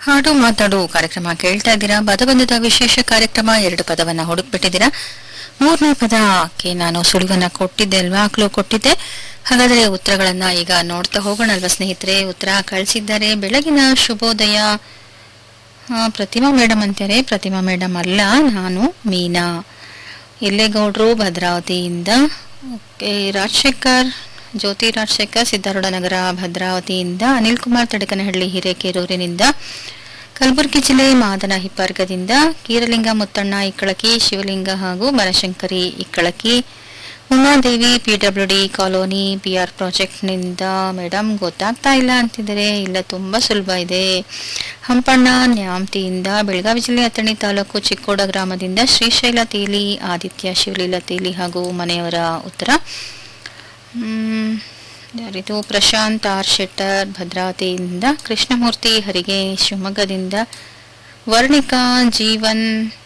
ಹಾಡು ಮಾತಾಡು ಕಾರ್ಯಕ್ರಮ ಕೇಳ್ತಾ ಇದ್ದೀರಾ ಪದಬಂಧದ ವಿಶೇಷ ಕಾರ್ಯಕ್ರಮ ಎರಡು ಪದವನ್ನ ಹುಡುಕ್ಬಿಟ್ಟಿದ್ದೀರಾ ಮೂರನೇ ಪದಕ್ಕೆ ನಾನು ಸುಳಿವನ್ನ ಕೊಟ್ಟಿದ್ದೆ ಅಲ್ವಾ ಕ್ಲೂ ಕೊಟ್ಟಿದ್ದೆ ಹಾಗಾದ್ರೆ ಉತ್ತರಗಳನ್ನ ಈಗ ನೋಡ್ತಾ ಹೋಗೋಣ ಅಲ್ವಾ ಸ್ನೇಹಿತರೆ ಉತ್ತರ ಕಳಿಸಿದ್ದಾರೆ ಬೆಳಗಿನ ಶುಭೋದಯ ಆ, ಪ್ರತಿಮಾ ಮೇಡಮ್ ಅಂತಾರೆ ಪ್ರತಿಮಾ ಮೇಡಮ್ ಅಲ್ಲ ನಾನು ಮೀನಾ ಎಲ್ಲೇಗೌಡ್ರು ಭದ್ರಾವತಿಯಿಂದ ಓಕೆ ರಾಜಶೇಖರ್ ಜ್ಯೋತಿ ರಾಜಶೇಖರ್ ಸಿದ್ದಾರೂಢ ನಗರ ಭದ್ರಾವತಿಯಿಂದ ಅನಿಲ್ ಕುಮಾರ್ ತಡಕನಹಳ್ಳಿ ಹಿರೇಕೆರೂರಿನಿಂದ ಕಲಬುರಗಿ ಜಿಲ್ಲೆ ಮಾದನ ಹಿಪ್ಪರ್ಗದಿಂದ ಕೀರಲಿಂಗ ಮುತ್ತಣ್ಣ ಇಕ್ಕಳಕಿ ಶಿವಲಿಂಗ ಹಾಗೂ Banashankari Ikkalaki Umadevi PW D colony P R ಪ್ರಾಜೆಕ್ಟ್ನಿಂದ ಮೇಡಮ್ ಗೊತ್ತಾಗ್ತಾ ಇಲ್ಲ ಅಂತಿದ್ದಾರೆ ಇಲ್ಲ ತುಂಬ ಸುಲಭ ಇದೆ ಹಂಪಣ್ಣ ನ್ಯಾಮತಿಯಿಂದ ಬೆಳಗಾವಿ ಜಿಲ್ಲೆ ಅಥಣಿ ತಾಲೂಕು ಚಿಕ್ಕೋಡ ಗ್ರಾಮದಿಂದ ಶ್ರೀಶೈಲ ತೇಲಿ ಆದಿತ್ಯ ಶಿವಲೀಲ ತೇಲಿ ಹಾಗೂ ಮನೆಯವರ ಉತ್ತರ ಮ್, ಯಾರಿದು ಪ್ರಶಾಂತ್ ಆರ್ ಶೆಟ್ಟರ್ ಭದ್ರಾವತಿಯಿಂದ ಕೃಷ್ಣಮೂರ್ತಿ ಹರಿಗೆ ಶಿವಮೊಗ್ಗದಿಂದ ವರ್ಣಿಕಾ ಜೀವನ್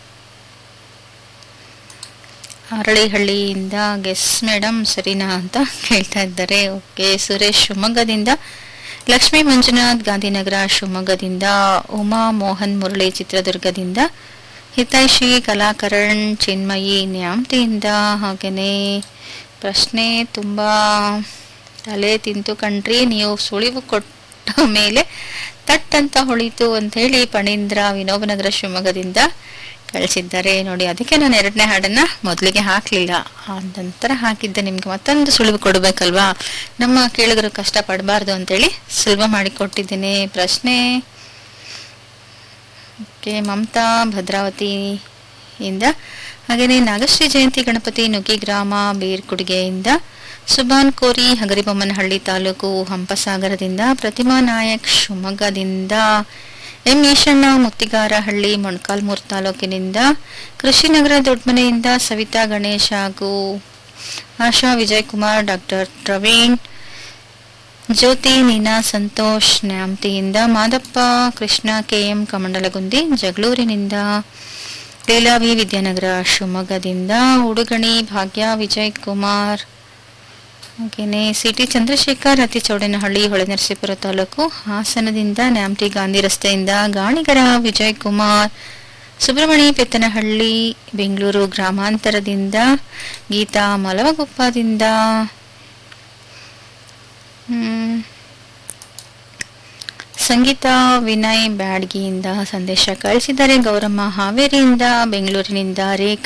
ಅರಳಿಹಳ್ಳಿಯಿಂದ ಗೆಸ್ ಮೇಡಮ್ ಸರಿನಾ ಅಂತ ಕೇಳ್ತಾ ಇದ್ದಾರೆ ಓಕೆ ಸುರೇಶ್ ಶಿವಮೊಗ್ಗದಿಂದ ಲಕ್ಷ್ಮೀ ಮಂಜುನಾಥ್ ಗಾಂಧಿನಗರ ಶಿವಮೊಗ್ಗದಿಂದ ಉಮಾ ಮೋಹನ್ ಮುರಳಿ ಚಿತ್ರದುರ್ಗದಿಂದ ಹಿತೈಷಿ ಕಲಾಕರಣ್ ಚಿನ್ಮಯಿ ನ್ಯಾಮತಿಯಿಂದ ಹಾಗೆಯೇ ಪ್ರಶ್ನೆ ತುಂಬ ತಲೆ ತಿಂತು ಕಣ್ರಿ ನೀವು ಸುಳಿವು ಕೊಟ್ಟ ಮೇಲೆ ತಟ್ ಅಂತ ಹೊಳಿತು ಅಂತ ಹೇಳಿ ಪಣೀಂದ್ರ ವಿನೋಬನಗರ ಶಿವಮೊಗ್ಗದಿಂದ ಕಳಿಸಿದ್ದಾರೆ ನೋಡಿ ಅದಕ್ಕೆ ನಾನು ಎರಡನೇ ಹಾಡನ್ನ ಮೊದಲಿಗೆ ಹಾಕ್ಲಿಲ್ಲ ಆ ನಂತರ ಹಾಕಿದ್ದೆ ನಿಮ್ಗೆ ಮತ್ತೊಂದು ಸುಳಿವು ಕೊಡ್ಬೇಕಲ್ವಾ ನಮ್ಮ ಕೇಳಿಗರು ಕಷ್ಟ ಪಡಬಾರ್ದು ಅಂತೇಳಿ ಸುಲಭ ಮಾಡಿ ಕೊಟ್ಟಿದ್ದೀನಿ ಪ್ರಶ್ನೆ ಓಕೆ ಮಮತಾ ಭದ್ರಾವತಿಯಿಂದ ಹಾಗೆಯೇ ನಾಗಶ್ರೀ ಜಯಂತಿ ಗಣಪತಿ ನುಗ್ಗಿ ಗ್ರಾಮ ಬೇರ್ಕುಡಿಗೆಯಿಂದ ಸುಬಾನ್ ಕೋರಿ ಹಗರಿಬೊಮ್ಮನಹಳ್ಳಿ ತಾಲೂಕು ಹಂಪಸಾಗರದಿಂದ ಪ್ರತಿಮಾ ನಾಯಕ್ ಶಿವಮೊಗ್ಗದಿಂದ ಎಂ ಈಶಣ್ಣ ಮುತ್ತಿಗಾರಹಳ್ಳಿ ಮೊಣಕಾಲ್ಮೂರು ತಾಲೂಕಿನಿಂದ ಕೃಷಿನಗರ ದೊಡ್ಡಮನೆಯಿಂದ ಸವಿತಾ ಗಣೇಶ್ ಹಾಗೂ ಆಶಾ ವಿಜಯ್ ಕುಮಾರ್ ಡಾಕ್ಟರ್ ಪ್ರವೀಣ್ ಜ್ಯೋತಿ ನೀನಾ ಸಂತೋಷ್ ನ್ಯಾಮತಿಯಿಂದ ಮಾದಪ್ಪ ಕೃಷ್ಣ ಕೆಎಂ ಕಮಂಡಲಗುಂದಿ ಜಗಳೂರಿನಿಂದ ಲೀಲಾವಿ ವಿದ್ಯಾನಗರ ಶಿವಮೊಗ್ಗದಿಂದ ಉಡುಗಣಿ ಭಾಗ್ಯ ವಿಜಯ್ ಕುಮಾರ್ ಹಾಗೇನೆ ಸಿಟಿ ಚಂದ್ರಶೇಖರ್ ಅತಿ ಚೌಡನಹಳ್ಳಿ ಹೊಳೆನರಸೀಪುರ ತಾಲೂಕು ಹಾಸನದಿಂದ ನ್ಯಾಮತಿ ಗಾಂಧಿ ರಸ್ತೆಯಿಂದ ಗಾಣಿಗರ ವಿಜಯ್ ಕುಮಾರ್ ಸುಬ್ರಹ್ಮಣಿ ಪೆತ್ತನಹಳ್ಳಿ ಬೆಂಗಳೂರು ಗ್ರಾಮಾಂತರದಿಂದ ಗೀತಾ ಮಲವಗುಪ್ಪದಿಂದ ಹ್ಮ್, ಸಂಗೀತ ವಿನಯ್ ಬ್ಯಾಡ್ಗಿಯಿಂದ ಸಂದೇಶ ಕಳಿಸಿದ್ದಾರೆ ಗೌರಮ್ಮ ಹಾವೇರಿಯಿಂದ ಬೆಂಗಳೂರಿನಿಂದ ರೇಖಾ